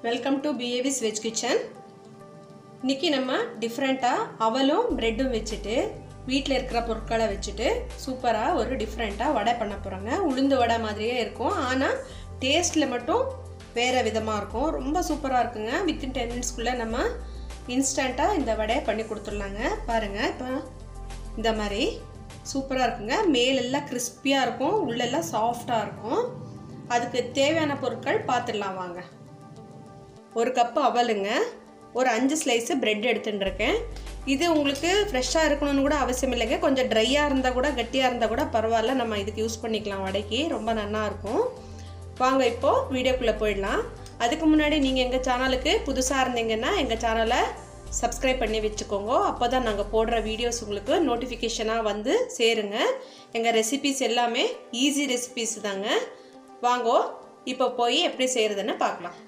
welcome to பிஏவிஸ் veg kitchen இன்னைக்கு நம்ம டிஃப்ரெண்ட்டாக அவலும் ப்ரெட்டும் வச்சுட்டு வீட்டில் இருக்கிற பொருட்களை வச்சுட்டு சூப்பராக ஒரு டிஃப்ரெண்ட்டாக வடை பண்ண போகிறோங்க உளுந்து வடை மாதிரியே இருக்கும் ஆனால் டேஸ்ட்டில் மட்டும் வேறு விதமாக இருக்கும் ரொம்ப சூப்பராக இருக்குங்க வித்தின் டென் மினிட்ஸ்க்குள்ளே நம்ம இன்ஸ்டண்ட்டாக இந்த வடையை பண்ணி கொடுத்துடலாங்க பாருங்கள் இப்போ இந்த மாதிரி சூப்பராக இருக்குங்க மேலெல்லாம் கிறிஸ்பியாக இருக்கும் உள்ளெல்லாம் சாஃப்டாக இருக்கும் அதுக்கு தேவையான பொருட்கள் பார்த்துடலாம் வாங்க ஒரு கப்பு அவலுங்க ஒரு அஞ்சு ஸ்லைஸு பிரெட் எடுத்துட்டுருக்கேன் இது உங்களுக்கு ஃப்ரெஷ்ஷாக இருக்கணும்னு கூட அவசியம் இல்லைங்க கொஞ்சம் ட்ரையாக இருந்தால் கூட கட்டியாக இருந்தால் கூட பரவாயில்ல நம்ம இதுக்கு யூஸ் பண்ணிக்கலாம் வடைக்கு ரொம்ப நல்லா இருக்கும் வாங்க இப்போது வீடியோக்குள்ளே போயிடலாம் அதுக்கு முன்னாடி நீங்கள் எங்கள் சேனலுக்கு புதுசாக இருந்தீங்கன்னா எங்கள் சேனலை சப்ஸ்கிரைப் பண்ணி வச்சுக்கோங்க அப்போ தான் நாங்கள் போடுற வீடியோஸ் உங்களுக்கு நோட்டிஃபிகேஷனாக வந்து சேருங்க எங்கள் ரெசிபிஸ் எல்லாமே ஈஸி ரெசிபிஸ் தாங்க வாங்கோ இப்போ போய் எப்படி செய்கிறதுன்னு பார்க்கலாம்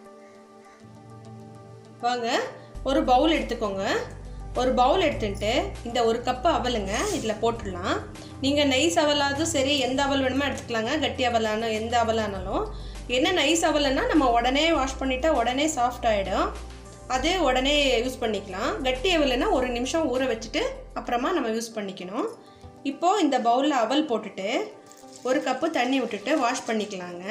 வாங்க ஒரு பவுல் எடுத்துக்கோங்க ஒரு பவுல் எடுத்துட்டு இந்த ஒரு கப்பு அவலுங்க இதில் போட்டுடலாம் நீங்கள் நைஸ் அவலாதும் சரி எந்த அவல் வேணுமோ எடுத்துக்கலாங்க கட்டி அவலான எந்த அவலானாலும் என்ன நைஸ் அவலைன்னா நம்ம உடனே வாஷ் பண்ணிட்டா உடனே சாஃப்ட் ஆகிடும் அது உடனே யூஸ் பண்ணிக்கலாம் கட்டி அவலைன்னா ஒரு நிமிஷம் ஊற வச்சுட்டு அப்புறமா நம்ம யூஸ் பண்ணிக்கணும் இப்போது இந்த பவுலில் அவல் போட்டுட்டு ஒரு கப்பு தண்ணி விட்டுட்டு வாஷ் பண்ணிக்கலாங்க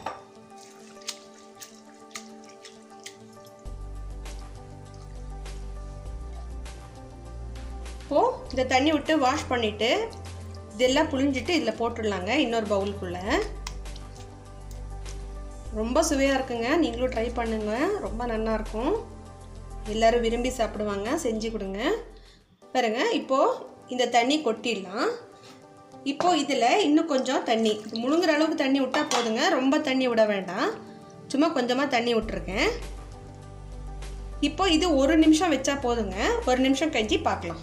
இப்போது இந்த தண்ணி விட்டு வாஷ் பண்ணிவிட்டு இதெல்லாம் புழிஞ்சிட்டு இதில் போட்டுடலாங்க இன்னொரு பவுலுக்குள்ளே ரொம்ப சுவையாக இருக்குங்க நீங்களும் ட்ரை பண்ணுங்க ரொம்ப நல்லாயிருக்கும் எல்லோரும் விரும்பி சாப்பிடுவாங்க செஞ்சு கொடுங்க பாருங்க இப்போது இந்த தண்ணி கொட்டிடலாம் இப்போது இதில் இன்னும் கொஞ்சம் தண்ணி முழுங்குற அளவுக்கு தண்ணி விட்டால் போதுங்க ரொம்ப தண்ணி விட வேண்டாம் சும்மா கொஞ்சமாக தண்ணி விட்டுருக்கேன் இப்போ இது ஒரு நிமிஷம் வச்சா போதுங்க ஒரு நிமிஷம் கழிச்சு பார்க்கலாம்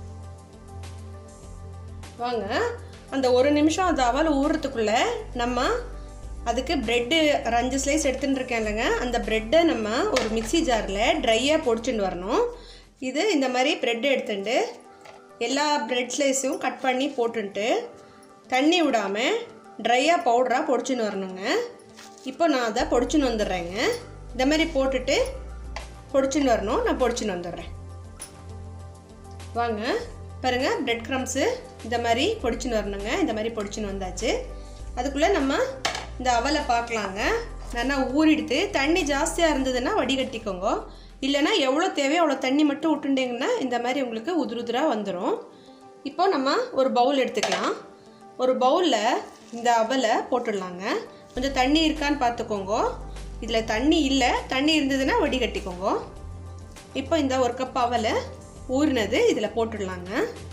வாங்க அந்த ஒரு நிமிஷம் அந்த அவல் ஊறுறதுக்குள்ளே நம்ம அதுக்கு ப்ரெட்டு ஒரு அஞ்சு ஸ்லைஸ் எடுத்துகிட்டு இருக்கேன் இல்லைங்க அந்த ப்ரெட்டை நம்ம ஒரு மிக்சி ஜாரில் ட்ரையாக பொடிச்சுட்டு வரணும் இது இந்த மாதிரி ப்ரெட்டு எடுத்துட்டு எல்லா ப்ரெட் ஸ்லைஸும் கட் பண்ணி போட்டுன்ட்டு தண்ணி விடாமல் ட்ரையாக பவுடராக பொடிச்சுன்னு வரணுங்க இப்போ நான் அதை பொடிச்சுன்னு வந்துடுறேங்க இந்த மாதிரி போட்டுட்டு பொடிச்சுன்னு வரணும் நான் பொடிச்சுன்னு வந்துடுறேன் வாங்க பாருங்கள் ப்ரெட் க்ரம்ஸு இந்த மாதிரி பொடிச்சுன்னு வரணுங்க இந்த மாதிரி பொடிச்சுன்னு வந்தாச்சு அதுக்குள்ளே நம்ம இந்த அவலை பார்க்கலாங்க நல்லா ஊறிடுத்து தண்ணி ஜாஸ்தியாக இருந்ததுன்னா வடிகட்டிக்கோங்க இல்லைனா எவ்வளோ தேவையோ அவ்வளோ தண்ணி மட்டும் விட்டுண்டிங்கன்னா இந்த மாதிரி உங்களுக்கு உதிரு உதிராக வந்துடும் இப்போ நம்ம ஒரு பவுல் எடுத்துக்கலாம் ஒரு பவுலில் இந்த அவலை போட்டுடலாங்க கொஞ்சம் தண்ணி இருக்கான்னு பார்த்துக்கோங்க இதில் தண்ணி இல்லை தண்ணி இருந்ததுன்னா வடிகட்டிக்கோங்க இப்போ இந்த ஒரு கப் அவலை ஊறினது இதில் போட்டுடலாங்க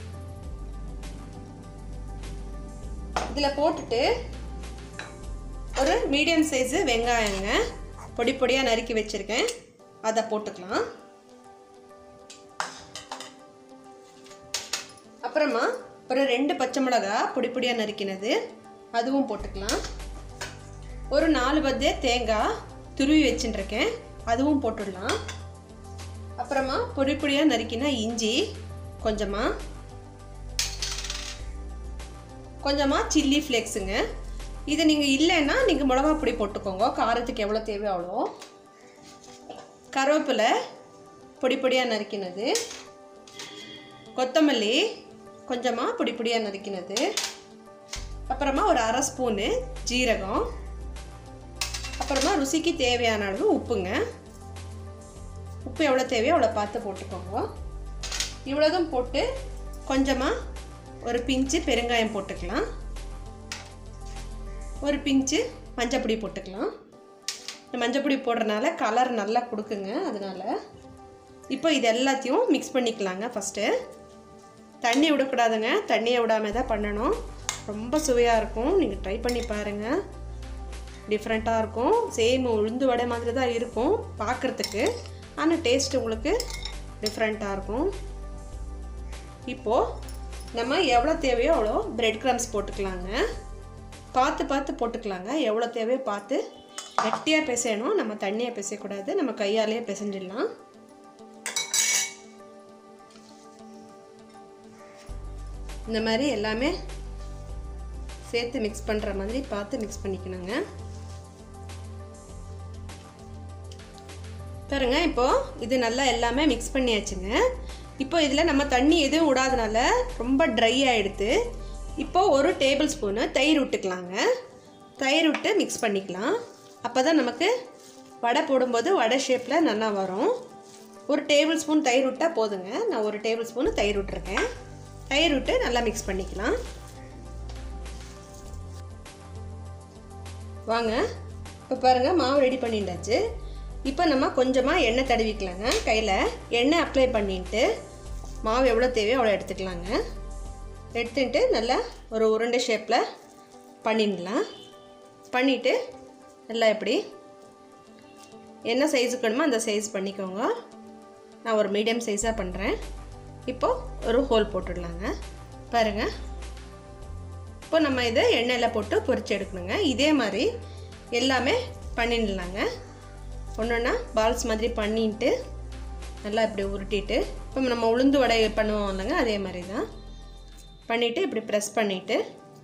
இதில் போட்டுட்டு ஒரு மீடியம் சைஸு வெங்காயங்க பொடி பொடியாக நறுக்கி வச்சுருக்கேன் அதை போட்டுக்கலாம் அப்புறமா ஒரு ரெண்டு பச்சை மிளகா பொடி பொடியாக நறுக்கினது அதுவும் போட்டுக்கலாம் ஒரு நாலு பத்தே தேங்காய் துருவி வச்சுட்டுருக்கேன் அதுவும் போட்டுடலாம் அப்புறமா பொடி பொடியாக நறுக்கின இஞ்சி கொஞ்சமாக கொஞ்சமாக சில்லி ஃப்ளேக்ஸுங்க இது நீங்கள் இல்லைன்னா நீங்கள் மிளகா பொடி போட்டுக்கோங்க காரத்துக்கு எவ்வளோ தேவையோ அவ்வளோ கருவேப்பிலை பொடி பொடியாக நறுக்கினது கொத்தமல்லி கொஞ்சமாக பொடி பொடியாக நறுக்கினது அப்புறமா ஒரு அரை ஸ்பூனு ஜீரகம் அப்புறமா ருசிக்கு தேவையான அளவு உப்புங்க உப்பு எவ்வளோ தேவையோ அவ்வளோ பார்த்து போட்டுக்கோங்க இவ்வளோதும் போட்டு கொஞ்சமாக ஒரு பிஞ்சு பெருங்காயம் போட்டுக்கலாம் ஒரு பிஞ்சு மஞ்சப்பொடி போட்டுக்கலாம் இந்த மஞ்சப்பொடி போடுறனால கலர் நல்லா கொடுக்குங்க அதனால் இப்போ இது எல்லாத்தையும் மிக்ஸ் பண்ணிக்கலாங்க ஃபஸ்ட்டு தண்ணி விடக்கூடாதுங்க தண்ணியை விடாமல் தான் பண்ணணும் ரொம்ப சுவையாக இருக்கும் நீங்கள் ட்ரை பண்ணி பாருங்கள் டிஃப்ரெண்ட்டாக இருக்கும் சேம் உளுந்து வடை மாதிரி தான் இருக்கும் பார்க்குறதுக்கு ஆனால் டேஸ்ட் உங்களுக்கு டிஃப்ரெண்ட்டாக இருக்கும் இப்போது நம்ம எவ்வளோ தேவையோ அவ்வளோ பிரெட் க்ரம்ஸ் போட்டுக்கலாங்க பார்த்து பார்த்து போட்டுக்கலாங்க எவ்வளோ தேவையோ பார்த்து கட்டியாக பிசையணும் நம்ம தண்ணியாக பிசையக்கூடாது நம்ம கையாலேயே பிசைஞ்சிடலாம் இந்த மாதிரி எல்லாமே சேர்த்து மிக்ஸ் பண்ணுற மாதிரி பார்த்து மிக்ஸ் பண்ணிக்கணுங்க பாருங்க இப்போது இது நல்லா எல்லாமே மிக்ஸ் பண்ணியாச்சுங்க இப்போ இதில் நம்ம தண்ணி எதுவும் விடாதனால ரொம்ப ட்ரை ஆகிடுது இப்போ ஒரு டேபிள் ஸ்பூனு தயிர் விட்டுக்கலாங்க தயிர் விட்டு மிக்ஸ் பண்ணிக்கலாம் அப்போ தான் நமக்கு வடை போடும்போது வடை ஷேப்பில் நல்லா வரும் ஒரு டேபிள் ஸ்பூன் தயிர் விட்டால் போதுங்க நான் ஒரு டேபிள் ஸ்பூன் தயிர் விட்டுருக்கேன் தயிர் விட்டு நல்லா மிக்ஸ் பண்ணிக்கலாம் வாங்க இப்போ பாருங்கள் மாவு ரெடி பண்ணிட்டாச்சு இப்போ நம்ம கொஞ்சமாக எண்ணெய் தடவிக்கலாங்க கையில் எண்ணெய் அப்ளை பண்ணிட்டு மாவு எவ்வளோ தேவையோ அவ்வளோ எடுத்துக்கலாங்க எடுத்துட்டு நல்லா ஒரு உருண்டை ஷேப்பில் பண்ணிடலாம் பண்ணிவிட்டு நல்லா எப்படி என்ன சைஸுக்கு வேணுமோ அந்த சைஸ் பண்ணிக்கோங்க நான் ஒரு மீடியம் சைஸாக பண்ணுறேன் இப்போது ஒரு ஹோல் போட்டுடலாங்க பாருங்கள் இப்போ நம்ம இதை எண்ணெயில் போட்டு பொரிச்சு எடுக்கணுங்க இதே மாதிரி எல்லாமே பண்ணிடலாங்க ஒன்று ஒன்றா பால்ஸ் மாதிரி பண்ணிட்டு நல்லா இப்படி உருட்டிட்டு இப்போ நம்ம உளுந்து வடை பண்ணுவோம் இல்லைங்க அதே மாதிரி தான் பண்ணிவிட்டு இப்படி ப்ரெஸ் பண்ணிவிட்டு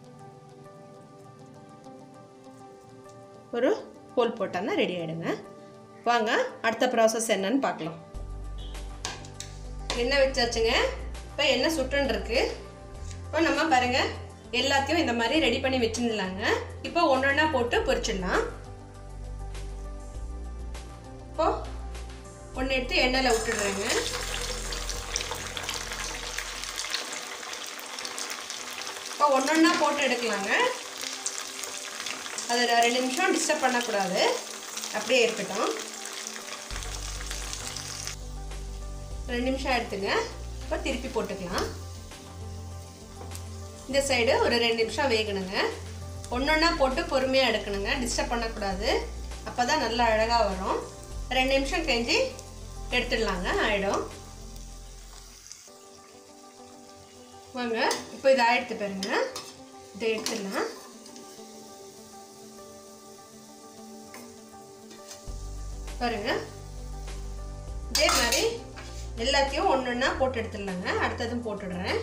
ஒரு ஹோல் போட்டோன்னா ரெடி ஆகிடுங்க வாங்க அடுத்த ப்ராசஸ் என்னன்னு பார்க்கலாம் எண்ணெய் வச்சாச்சுங்க இப்போ எண்ணெய் சுட்டுன்னு இருக்கு இப்போ நம்ம பாருங்க எல்லாத்தையும் இந்த மாதிரி ரெடி பண்ணி வச்சுடலாங்க இப்போ ஒன்று ஒன்றா போட்டு பொரிச்சிடலாம் இப்போ ஒன்று எடுத்து எண்ணெயில் விட்டுடுறேங்க இப்போ ஒன்று ஒன்றா போட்டு எடுக்கலாங்க அது ரெண்டு நிமிஷம் டிஸ்டர்ப் பண்ணக்கூடாது அப்படியே இருக்கட்டும் ரெண்டு நிமிஷம் எடுத்துங்க இப்போ திருப்பி போட்டுக்கலாம் இந்த சைடு ஒரு ரெண்டு நிமிஷம் வேகணுங்க ஒன்றொன்னா போட்டு பொறுமையாக எடுக்கணுங்க டிஸ்டர்ப் பண்ணக்கூடாது அப்போ தான் நல்லா அழகாக வரும் ரெண்டு நிமிஷம் கழிஞ்சு எடுத்துடலாங்க ஆகிடும் வாங்க இப்போ இதை ஆயிடுத்து பாருங்க இதை எடுத்துடலாம் பாருங்க இதே மாதிரி எல்லாத்தையும் ஒன்று ஒன்றா போட்டு எடுத்துடலாங்க அடுத்ததும் போட்டுடுறேன்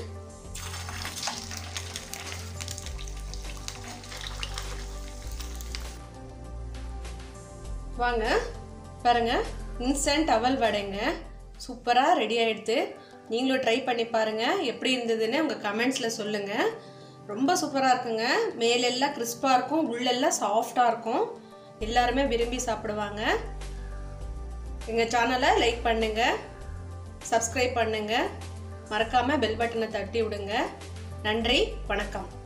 வாங்க பாருங்க இன்ஸ்டன்ட் அவல் வடைங்க சூப்பராக ரெடி ஆகிடுது நீங்களும் ட்ரை பண்ணி பாருங்கள் எப்படி இருந்ததுன்னு உங்கள் கமெண்ட்ஸில் சொல்லுங்கள் ரொம்ப சூப்பராக இருக்குங்க மேலெல்லாம் கிறிஸ்பாக இருக்கும் உள்ளெல்லாம் சாஃப்டாக இருக்கும் எல்லாருமே விரும்பி சாப்பிடுவாங்க எங்கள் சேனலை லைக் பண்ணுங்கள் சப்ஸ்கிரைப் பண்ணுங்கள் மறக்காமல் பெல் பட்டனை தட்டி விடுங்க நன்றி வணக்கம்